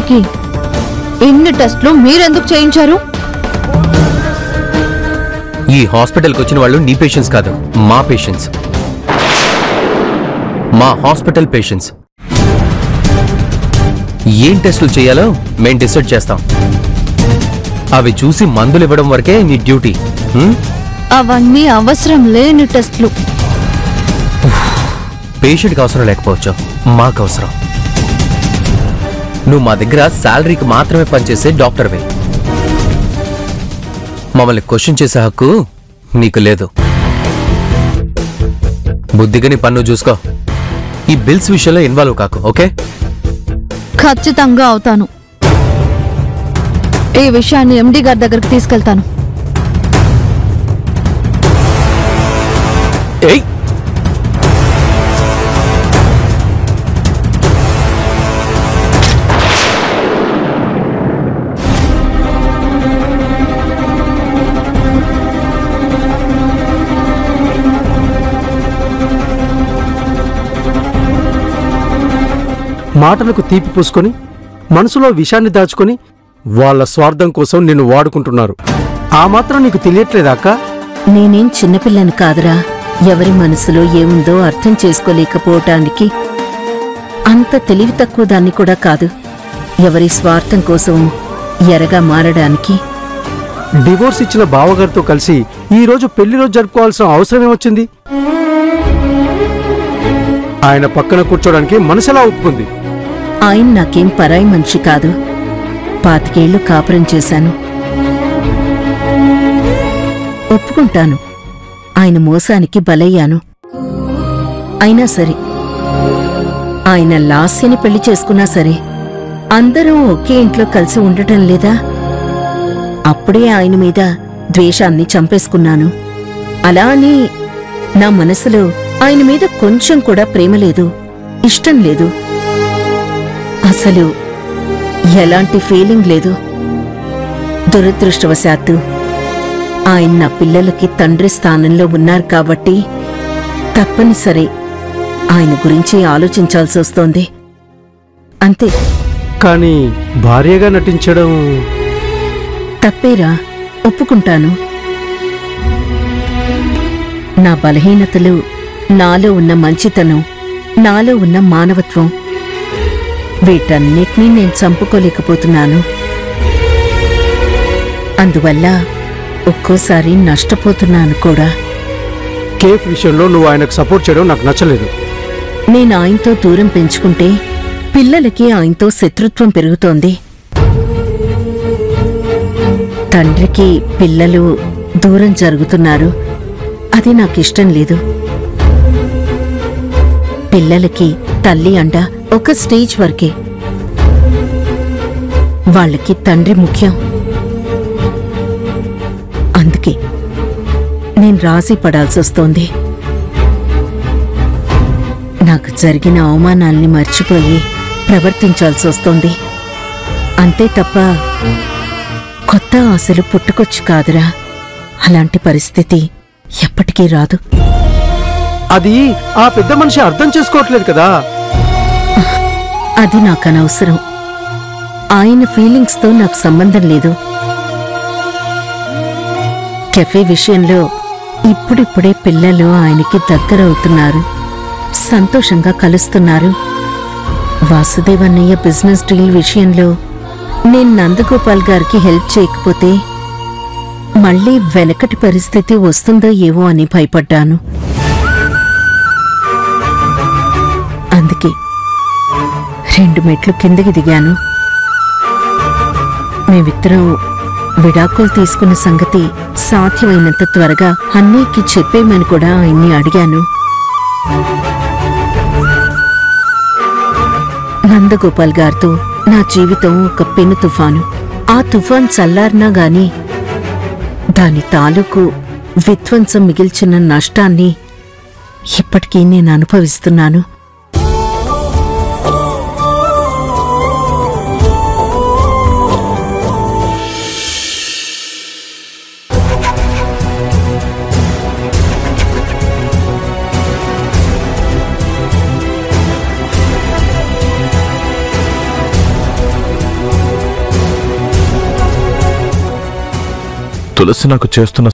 పేషెంట్కి ఇన్ని టెస్ట్లు మీరెందుకు చేయించారు ఈ హాస్పిటల్కి వచ్చిన వాళ్ళు నీ పేషెంట్స్ కాదు మా పేషెంట్స్ మా హాస్పిటల్ పేషెంట్స్ ఏం టెస్టులు చేయాలో మేం డిసైడ్ చేస్తాం అవి చూసి మందులు ఇవ్వడం వరకే నీ డ్యూటీ హ్మ్? అవన్నీ అవసరం లేని టెస్ట్లు పేషెంట్కి అవసరం లేకపోవచ్చు మాకు అవసరం నువ్వు మా దగ్గర శాలరీకి మాత్రమే పనిచేసే డాక్టర్వే మమ్మల్ని క్వశ్చన్ చేసే హక్కు నీకు లేదు బుద్ధిగా నీ పన్ను చూసుకో ఈ బిల్స్ విషయంలో ఇన్వాల్వ్ కాకు ఓకే ఖచ్చితంగా అవుతాను ఈ విషయాన్ని ఎండి గారి దగ్గరికి తీసుకెళ్తాను ఏయ్ మాటలకు తీపి పూసుకొని మనసులో విషాన్ని దాచుకొని వాళ్ళ స్వార్థం కోసం నిన్ను వాడుకుంటున్నారు ఆ మాత్రం నీకు తెలియట్లేదా అక్క నేనేం చిన్నపిల్లని కాదురా ఎవరి మనసులో ఏముందో అర్థం చేసుకోలేకపోవటానికి అంత తెలివి తక్కువ దాన్ని కూడా కాదు ఎవరి స్వార్థం కోసం ఎరగా మారడానికి డివోర్స్ ఇచ్చిన బావగారితో కలిసి ఈ రోజు పెళ్లి రోజు జరుపుకోవాల్సిన అవసరం ఏమొచ్చింది ఆయన పక్కన కూర్చోడానికి మనసెలా ఒప్పుకుంది ఆయన నాకేం పరాయి మనిషి కాదు పాతికేళ్లు కాపురం చేశాను ఒప్పుకుంటాను ఆయన మోసానికి బలయ్యాను అయినా సరే ఆయన లాస్యని పెళ్లి చేసుకున్నా సరే అందరం ఒకే ఇంట్లో కలిసి ఉండటం లేదా అప్పుడే ఆయన మీద ద్వేషాన్ని చంపేసుకున్నాను అలా అని నా మనసులో ఆయన మీద కొంచెం కూడా ప్రేమ లేదు ఇష్టం లేదు అసలు ఎలాంటి ఫీలింగ్ లేదు దురదృష్టవశాత్తు ఆయన నా పిల్లలకి తండ్రి స్థానంలో ఉన్నారు కాబట్టి తప్పనిసరి ఆయన గురించి ఆలోచించాల్సి వస్తోంది అంతే కానీ భార్యగా నటించడం తప్పేరా ఒప్పుకుంటాను నా బలహీనతలు నాలో ఉన్న మంచితనం నాలో ఉన్న మానవత్వం వీటన్నిటినీ నేను చంపుకోలేకపోతున్నాను అందువల్ల ఒక్కోసారి నష్టపోతున్నాను కూడా కేఫ్ విషయంలో నువ్వు ఆయనకు సపోర్ట్ చేయడం నాకు నచ్చలేదు నేను ఆయనతో దూరం పెంచుకుంటే పిల్లలకి ఆయనతో శత్రుత్వం పెరుగుతోంది తండ్రికి పిల్లలు దూరం జరుగుతున్నారు అది నాకిష్టం లేదు పిల్లలకి తల్లి అండ ఒక స్టేజ్ వరకే వాళ్ళకి తండ్రి ముఖ్యం అందుకే నేను రాజీ పడాల్సి వస్తోంది నాకు జరిగిన అవమానాల్ని మర్చిపోయి ప్రవర్తించాల్సి వస్తోంది అంతే తప్ప కొత్త ఆశలు పుట్టుకొచ్చు కాదురా అలాంటి పరిస్థితి ఎప్పటికీ రాదు అది ఆ పెద్ద మనిషి అర్థం చేసుకోవట్లేదు కదా అది నాకు అనవసరం ఆయన ఫీలింగ్స్తో నాకు సంబంధం లేదు కెఫే విషయంలో ఇప్పుడిప్పుడే పిల్లలు ఆయనకి దగ్గరవుతున్నారు సంతోషంగా కలుస్తున్నారు వాసుదేవ్ అన్నయ్య బిజినెస్ డీల్ విషయంలో నేను నందగోపాల్ గారికి హెల్ప్ చేయకపోతే మళ్ళీ వెనకటి పరిస్థితి వస్తుందో ఏవో అని భయపడ్డాను అందుకే రెండు మెట్లు కిందకి దిగాను మేమిద్దరం విడాకులు తీసుకున్న సంగతి సాధ్యమైనంత త్వరగా అన్నయ్యకి చెప్పేమని కూడా ఆయన్ని అడిగాను నందగోపాల్ గారితో నా జీవితం ఒక పెను తుఫాను ఆ తుఫాన్ చల్లారినా గాని దాని తాలూకు విధ్వంసం మిగిల్చిన నష్టాన్ని ఇప్పటికీ నేను అనుభవిస్తున్నాను తులసి నాకు చేస్తున్న